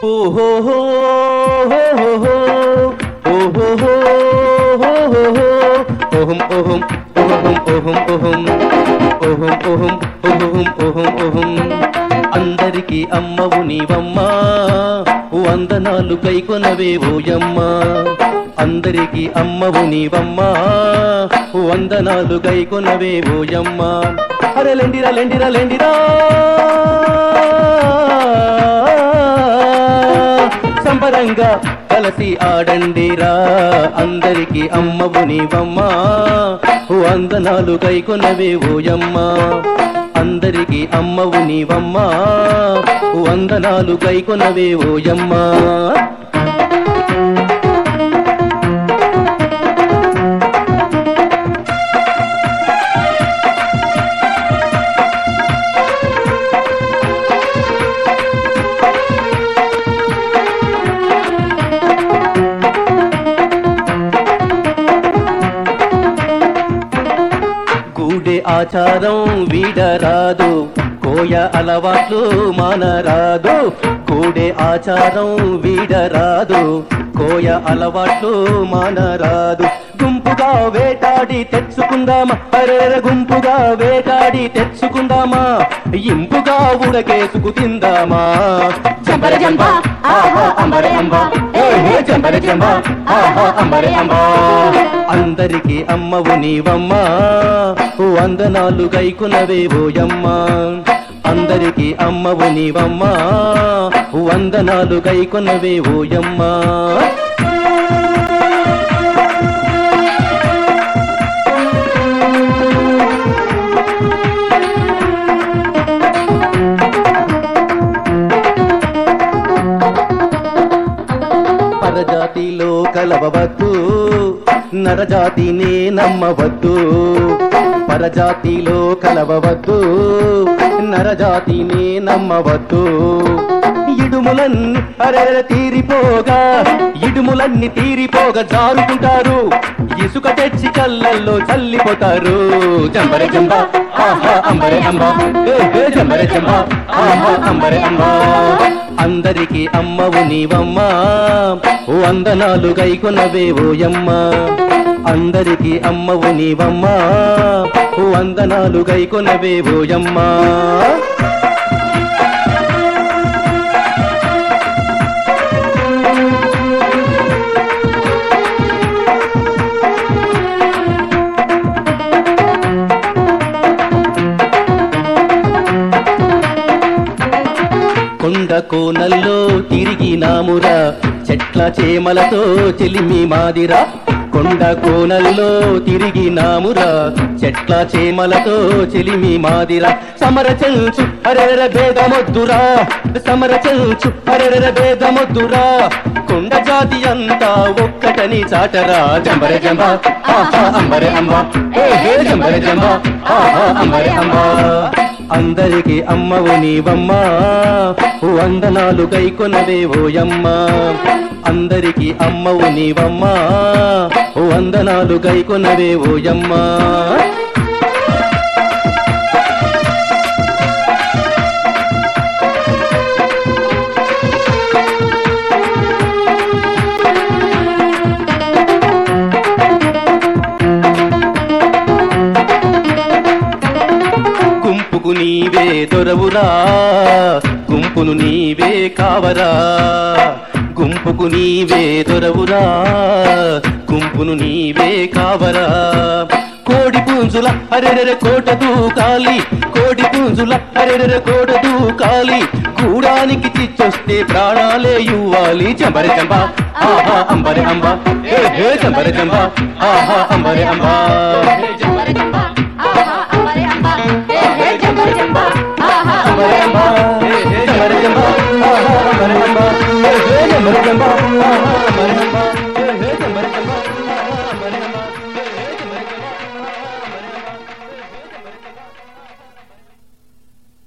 ఓహో ఓహో ఓహం ఓహం ఓహం ఓహం ఓహం ఓహం ఓహం ఓహం ఓహం ఓహం అందరికీ అమ్మవు నీవమ్మా వందనాలు కైకొనవే ఓయమ్మా అందరికీ అమ్మవు నీవమ్మా వందనాలు కైకొనవే ఓయమ్మా అరే లెండిరా లెండిరా లెండిరా సంబరంగా కలిసి ఆడండిరా అందరికి అమ్మవు నీవమ్మా వందనాలు కైకొనవే ఓయమ్మా అందరికి అమ్మవు నీవమ్మా వందనాలు కైకొనవే ఓయమ్మా గూడె ఆచారం వీడరాదు కోయ అలవాట్లు మానరాదు గూడె ఆచారం వీడరాదు కోయ అలవాట్లు మానరాదు గుంపుగా వేటాడి తెచ్చుకుందామా అరెర గుంపుగా వేటాడి తెచ్చుకుందామా ఇంపుగా ఉడకేసుకు తిందామా జంబర జంబ, ఆహా అంబరే అంబ, ఏ హే జంబర జంబ, ఆహా అంబరే అంబ. అందరికి అమ్మవు నీవమ్మా వందనాలు గైకునవే ఓయమ్మా అందరికి అమ్మవు నీవమ్మా వందనాలు గైకునవే ఓయమ్మా పరజాతిలో కలవవద్దు నరజాతినే నమ్మవద్దు పరజాతిలో కలవవద్దు నరజాతినే నమ్మవద్దు ఇడుములన్నీ అరెర తీరిపోగా ఇడుములన్నీ తీరిపోగా జారుకుంటారు ఇసుక తెచ్చి కళ్ళల్లో చల్లిపోతారు జంబరే జంబ ఆహా అంబరే అంబ ఏ, ఏ, జంబరే జంబ ఆహా అంబరే అంబ అందరికి అమ్మవు నీవమ్మా వందనాలు గైకొనవే ఓయమ్మా అందరికి అమ్మవు నీవమ్మా వందనాలు గైకొనవే ఓయమ్మా కొండ కోనల్లో తిరిగినామురా చెట్ల చేమలతో చెలిమి మాదిరా కొండ కోనల్లో తిరిగినామురా చెట్ల చేమలతో చెలిమి మాదిరా సమర చెంచు అరెర భేదమొద్దురా సమర చెంచు అరెర భేదమొద్దురా కొండ జాతి అంతా ఒక్కటని చాటరా జంబరే జంబ ఆహా అంబరే అంబ ఏ హే జంబరే జంబ ఆహా అంబరే అంబ అందరికి అమ్మవు నీవమ్మా వందనాలు గైకొనవే ఓయమ్మా అందరికి అమ్మవు నీవమ్మా వందనాలు గైకొనవే ఓయమ్మా గుంపుకు నీవే దొరవురా గుంపును నీవే కావరా గుంపుకు నీవే దొరవురా గుంపును నీవే కావరా కోడి పుంజుల అరెరెర కోట దూకాలి కోడి పుంజుల అరెరెర కోట దూకాలి గూడానికి చిచ్చొస్తే ప్రాణాలే ఇవ్వాలి చంబరి చంబ ఆహా అంబరి అంబ ఏ హే చంబరి చంబ ఆహా అంబరి అంబ జంబర జంబ, ఆహా అంబరే అంబ, ఏ హే జంబర జంబ, ఆహా అంబరి అంబ ఏ హే చంబరి చంబ ఆహా అంబరి అంబ ఏ హే చంబరి చంబ ఆహా అంబరి అంబ